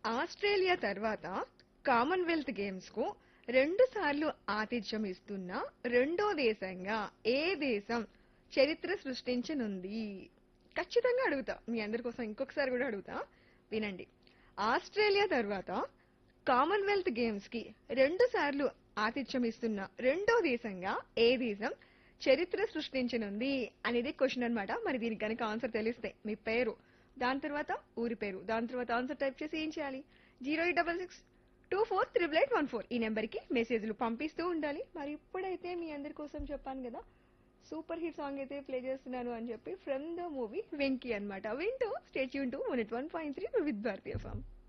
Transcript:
Australia తర్వాత Commonwealth games కు రెండు సార్లు ఆతిథ్యం ఇస్తున్న రెండో దేశంగా ఏ దేశం చరిత్ర సృష్టించనుంది ఖచ్చితంగా అడుగుతా మీ అందరి కోసం ఇంకొకసారి కూడా అడుగుతా వినండి ఆస్ట్రేలియా తర్వాత కామన్వెల్త్ గేమ్స్ కి రెండు సార్లు ఆతిథ్యం ఇస్తున్న రెండో దేశంగా ఏ దేశం చరిత్ర సృష్టించనుంది అనేది క్వశ్చన్ అన్నమాట మరి దీనికి కనుక ఆన్సర్ తెలిస్తే మీ పేరు దాని తర్వాత ఊరి పేరు దాని తర్వాత ఆన్సర్ టైప్ చేసి ఏం చేయాలి zero eight double six two four triple eight one four ఈ నెంబర్కి మెసేజ్లు పంపిస్తూ ఉండాలి మరి ఇప్పుడైతే మీ అందరి కోసం చెప్పాను కదా సూపర్ హిట్ సాంగ్ అయితే ప్లే చేస్తున్నాను అని చెప్పి ఫ్రమ్ ద మూవీ వెంకీ అన్నమాట వింటూ stay tuned two one one point three with భారతీయ ఫామ్